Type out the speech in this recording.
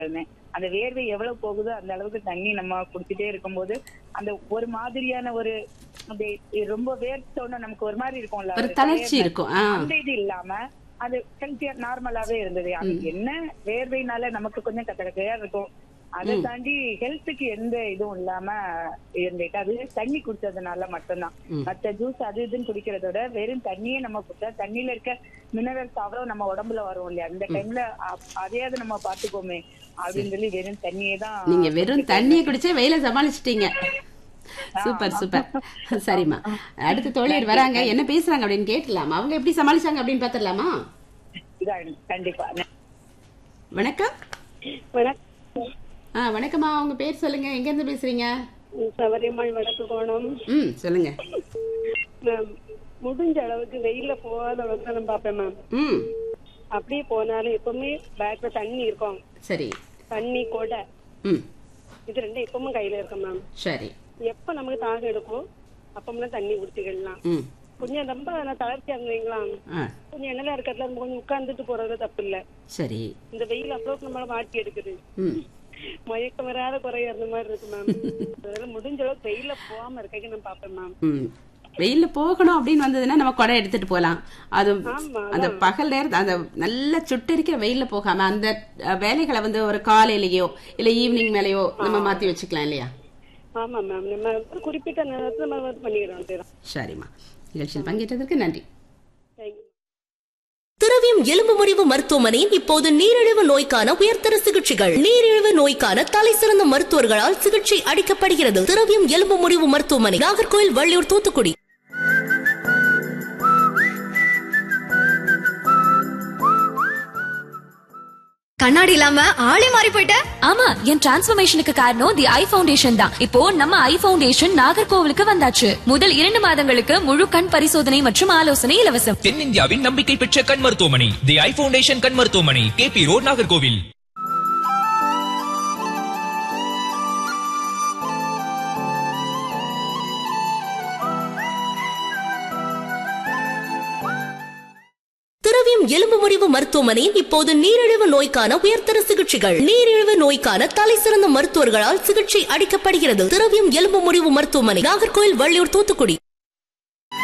இருந்தேன். அந்த வேர்வை எவ்வளவு போகுதோ அந்த அளவுக்கு தண்ணி நம்ம குடிச்சிட்டே இருக்கும்போது அந்த ஒரு மாதிரியான ஒரு அப்படியே ரொம்ப வேர்த்தோன்னு நமக்கு ஒரு மாதிரி இருக்கும்ல ஒரு ஒரு தளர்ச்சி tiredness. இருக்கும் ஆ அந்த இது இல்லாம அது ஹெல்த்தியா நார்மலாவே இருந்தது அது என்ன வேர்வைனால நமக்கு கொஞ்சம் கத்தக்கத்தையா இருக்கும் அதை தாண்டி ஹெல்த்துக்கு எந்த இதுவும் இல்லாம இருந்துட்டு அது தண்ணி குடிச்சதுனால மட்டும்தான் ம். மத்த ஜூஸ் அது இதுன்னு குடிக்கிறத விட வெறும் தண்ணியே நம்ம குடிச்சா தண்ணியில இருக்க மினரல்ஸ் அவ்வளவு நம்ம உடம்புல வரும் இல்லையா அந்த டைம்ல அதையாவது நம்ம பாத்துக்கோமே அப்படின்னு சொல்லி வெறும் தண்ணியே தான் நீங்க வெறும் தண்ணியை குடிச்சே வெயில சமாளிச்சிட்டீங்க சூப்பர் சூப்பர் சரிம்மா அடுத்த தோழியர் வராங்க என்ன பேசுறாங்க அப்படின்னு கேட்டலாமா அவங்க எப்படி சமாளிச்சாங்க அப்படின்னு பாத்திரலாமா இதா கண்டிப்பா வணக்கம் வணக்கம் ஆ வணக்கம்மா உங்க பேர் சொல்லுங்க எங்க இருந்து பேசுறீங்க சபரிமலை வடக்கு கோணம் ம் சொல்லுங்க மேம் முடிஞ்ச அளவுக்கு வெயில்ல போகாத அளவுக்கு தான் நான் பார்ப்பேன் மேம் ம் அப்படியே போனாலும் எப்பவுமே பேக்ல தண்ணி இருக்கும் சரி தண்ணி கொடை ம் இது ரெண்டும் எப்பவுமே கையில இருக்கும் மேம் சரி எப்ப நமக்கு தாகம் எடுக்கும் அப்பமெல்லாம் தண்ணி குடிச்சுக்கலாம் ம் கொஞ்சம் ரொம்ப நான் தளர்ச்சியா இருந்தீங்களா ஆ கொஞ்சம் எண்ணெய் இருக்கிறதுல நம்ம கொஞ்சம் உட்கார்ந்துட்டு போறது தப்பு இல்ல சரி இந்த வெயில் அவ்வளவுக்கு நம்மள மாட்டி எடுக்குது ம் மயக்கம் வராத குறைய அந்த மாதிரி இருக்கு மேம் அதனால முடிஞ்ச அளவுக்கு வெயில போகாம இருக்க நான் பாப்பேன் மேம் ம் வெயில்ல போகணும் அப்படின்னு வந்ததுன்னா நம்ம குடை எடுத்துட்டு போகலாம் அது ஆமா, அந்த பகல் நேரத்து அந்த நல்ல சுட்டரிக்கிற வெயில்ல போகாம அந்த அஹ், வேலைகளை வந்து ஒரு காலையிலயோ இல்ல ஈவினிங் மேலயோ நம்ம மாத்தி வச்சுக்கலாம் இல்லையா ஆமா மேம் நம்ம ஒரு குறிப்பிட்ட நேரத்துல நம்ம வந்து பண்ணிக்கிறோம் செய்யறோம் சரிம்மா நிகழ்ச்சியில் பங்கேற்றதற்கு நன்றி தேங்க்யூ திரவியம் எலும்பு முறிவு மருத்துவமனை இப்போது நீரிழிவு நோய்க்கான உயர்தர சிகிச்சைகள் நீரிழிவு நோய்க்கான தலை சிறந்த மருத்துவர்களால் சிகிச்சை அளிக்கப்படுகிறது திரவியம் எலும்பு முறிவு மருத்துவமனை நாகர்கோயில் வள்ளியூர் தூத்துக்குடி கண்ணாடி இல்லாம ஆளே மாறி போயிட்ட ஆமா என் டிரான்ஸ்ஃபர்மேஷனுக்கு காரணம் தி ஐ ஃபவுண்டேஷன் தான் இப்போ நம்ம ஐ ஃபவுண்டேஷன் நாகர்கோவிலுக்கு வந்தாச்சு முதல் இரண்டு மாதங்களுக்கு முழு கண் பரிசோதனை மற்றும் ஆலோசனை இலவசம் தென்னிந்தியாவின் நம்பிக்கை பெற்ற கண் மருத்துவமனை தி ஐ ஃபவுண்டேஷன் கண் மருத்துவமனை கேபி ரோட் நாகர்கோவில் திரவியம் எலும்பு முறிவு மருத்துவமனை இப்போது நீரிழிவு நோய்க்கான உயர்தர சிகிச்சைகள் நீரிழிவு நோய்க்கான தலை சிறந்த மருத்துவர்களால் சிகிச்சை அளிக்கப்படுகிறது திரவியம் எலும்பு முறிவு மருத்துவமனை நாகர்கோயில் வள்ளியூர் தூத்துக்குடி